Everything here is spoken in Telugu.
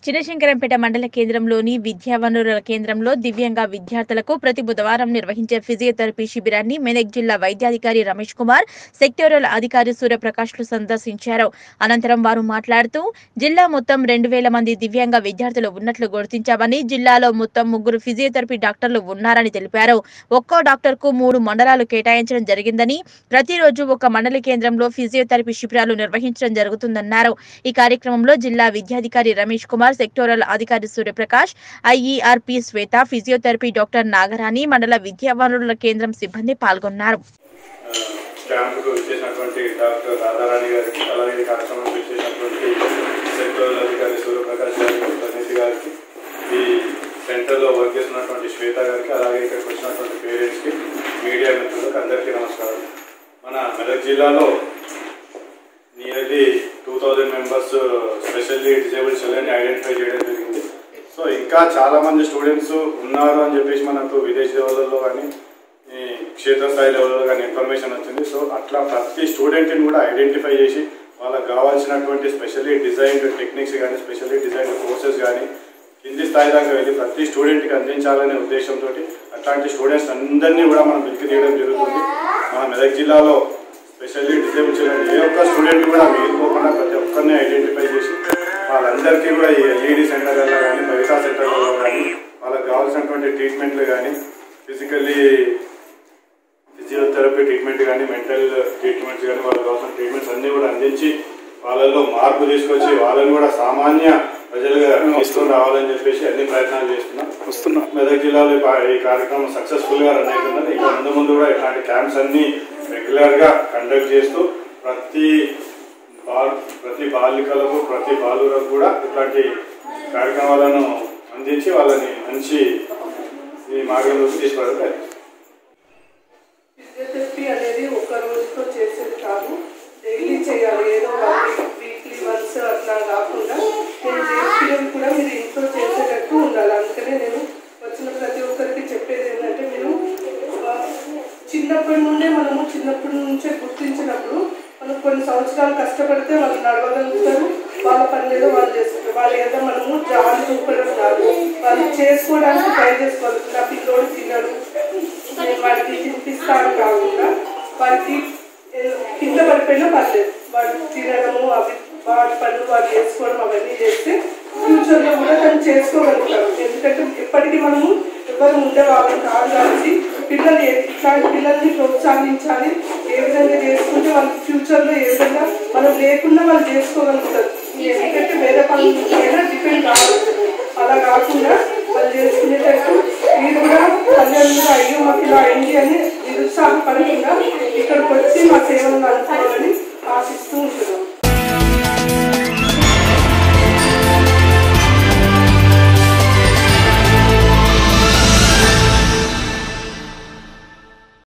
చినశంకరంపేట మండల కేంద్రంలోని విద్యా వనరుల కేంద్రంలో దివ్యాంగ విద్యార్థులకు ప్రతి బుధవారం నిర్వహించే ఫిజియోథెరపీ శిబిరాన్ని మెదక్ జిల్లా వైద్యాధికారి రమేష్ కుమార్ సెక్టోరల్ అధికారి సూర్యప్రకాష్లు సందర్శించారు అనంతరం వారు మాట్లాడుతూ జిల్లా మొత్తం రెండు వేల మంది దివ్యాంగ విద్యార్థులు ఉన్నట్లు గుర్తించామని జిల్లాలో మొత్తం ముగ్గురు ఫిజియోథెరపీ డాక్టర్లు ఉన్నారని తెలిపారు ఒక్కో డాక్టర్ కు మూడు మండలాలు కేటాయించడం జరిగిందని ప్రతిరోజు ఒక మండల కేంద్రంలో ఫిజియోథెరపీ శిబిరాలు నిర్వహించడం జరుగుతుందన్నారు ఈ కార్యక్రమంలో జిల్లా విద్యాధికారి రమేష్ కుమార్ సెక్టోరల్ అధికారి Suryaprakash IERP Shweta physiotherapy doctor Nagarani మండల విద్యా వనరుల కేంద్రం సిబ్బంది పాల్గొన్నారు క్యాంపుకు ఇచ్చేసినటువంటి డాక్టర్ రాధారాణి గారికి అలాగే ఈ కార్యక్రమం ఇచ్చేసినటువంటి సెక్టర్ అధికారి సూర్యప్రకాష్ గారికి ప్రతినిధి గారికి ఈ సెంటర్లో వర్క్ చేస్తున్నటువంటి శ్వేత గారికి అలాగే ఇక్కడికి వచ్చినటువంటి పేరెంట్స్కి మీడియా మిత్రులకు అందరికీ నమస్కారం మన మెదక్ జిల్లాలో nearly two thousand members specially disable children identify చేయడం జరిగింది సో ఇంకా చాలా మంది స్టూడెంట్స్ ఉన్నారు అని చెప్పేసి మనకు విదేశీ లెవెల్లో కానీ ఈ క్షేత్రస్థాయి లెవెల్లో కానీ ఇన్ఫర్మేషన్ వచ్చింది సో అట్లా ప్రతి స్టూడెంట్ని కూడా ఐడెంటిఫై చేసి వాళ్ళకి కావాల్సినటువంటి స్పెషల్లీ డిజైన్డ్ టెక్నిక్స్ కానీ స్పెషల్లీ డిజైన్డ్ కోర్సెస్ కానీ కింది స్థాయి దాకా వెళ్ళి ప్రతి స్టూడెంట్కి అందించాలనే ఉద్దేశంతో అట్లాంటి స్టూడెంట్స్ అందరినీ కూడా మనం వెలికి తీయడం జరుగుతుంది మన మెదక్ జిల్లాలో స్పెషల్లీ డిజేబుల్ చిల్డ్రన్ ఏ ఒక్క స్టూడెంట్ కూడా మిగిలిపోకుండా ప్రతి ఒక్కరిని ఐడెంటిఫై చేసి వాళ్ళందరికీ కూడా ఈ ఎల్ఈడి సెంటర్లలో కానీ బైసా సెంటర్లలో కానీ వాళ్ళకి కావాల్సినటువంటి ట్రీట్మెంట్లు కానీ ఫిజికల్లీ ఫిజియోథెరపీ ట్రీట్మెంట్ కానీ మెంటల్ ట్రీట్మెంట్స్ కానీ వాళ్ళకి కావాల్సిన ట్రీట్మెంట్స్ అన్నీ కూడా అందించి వాళ్ళల్లో మార్పు తీసుకొచ్చి వాళ్ళని కూడా సామాన్య ప్రజలుగా తీసుకొని రావాలని చెప్పేసి అన్ని ప్రయత్నాలు చేస్తున్నాం వస్తున్నా మెదక్ జిల్లాలో ఈ పా- ఈ కార్యక్రమం సక్సెస్ఫుల్ గా రన్ అవుతున్నది ఇంకా ముందు ముందు కూడా ఇట్లాంటి క్యాంప్స్ అన్ని రెగ్యులర్ గా కండక్ట్ చేస్తూ ప్రతి బాల్ ప్రతి బాలికలకు ప్రతి బాలులకు కూడా ఇట్లాంటి కార్యక్రమాలను అందించి వాళ్ళని మంచి ఈ మార్గంలోకి తీసుకురావడం ప్రయత్నిస్తాం. ఫిజియోథెరపీ అనేది ఒక రోజుతో చేసేది కాదు డైలీ చేయాలి ఏదో వీక్లీ వన్స్ అట్లా కాకుండా నేను చేసేది కూడా మీరు ఇంట్లో చేసేటట్టు ఉండాలి అందుకనే నేను వచ్చిన ప్రతి ఒక్కరికి చెప్పేది ఏంటంటే మీరు ఆ, చిన్నప్పటి నుండే మనము చిన్నప్పటి నుంచే గుర్తించినప్పుడు మనం కొన్ని సంవత్సరాలు కష్టపడితే వాళ్ళు నడవగలుగుతారు వాళ్ళ పని ఏదో వాళ్ళు చేసుకుంటారు వాళ్ళు ఏదో మనము జాలి చూపడం కాదు వాళ్ళు చేసుకోవడానికి ట్రై చేసుకోవాలి నా పిల్లోడు తినడు నేను వాడికి తినిపిస్తాను కాకుండా వాడికి ఏ- కింద పడిపోయినా పర్లేదు వాడు తినడము అవి వాడి పనులు వాడు చేసుకోవడం అవన్నీ చేస్తే ఫ్యూచర్లో కూడా తను చేసుకోగలుగుతారు ఎందుకంటే ఎప్పటికీ మనము ఎవరు ఉండే వాళ్ళం కాదు కాబట్టి పిల్లలు ఏ- ఇట్లాంటి పిల్లల్ని ప్రోత్సహించాలి ఏ విధంగా చేసుకుంటే వాళ్ళకి ఫ్యూచర్లో ఏ విధంగా మనం లేకుండా వాళ్ళు చేసుకోగలుగుతారు ఎందుకంటే వేరే పనుల మీద డిపెండ్ కావచ్చు అలా కాకుండా వాళ్ళు చేసుకునేటట్టు మీరు కూడా తల్లిదండ్రులు అయ్యో మాకు ఇలా అయింది అని నిరుత్సాహపడకుండా ఇక్కడికి వచ్చి మా సేవలను అనుకోవాలని ఆశిస్తూ ఉంటున్నాం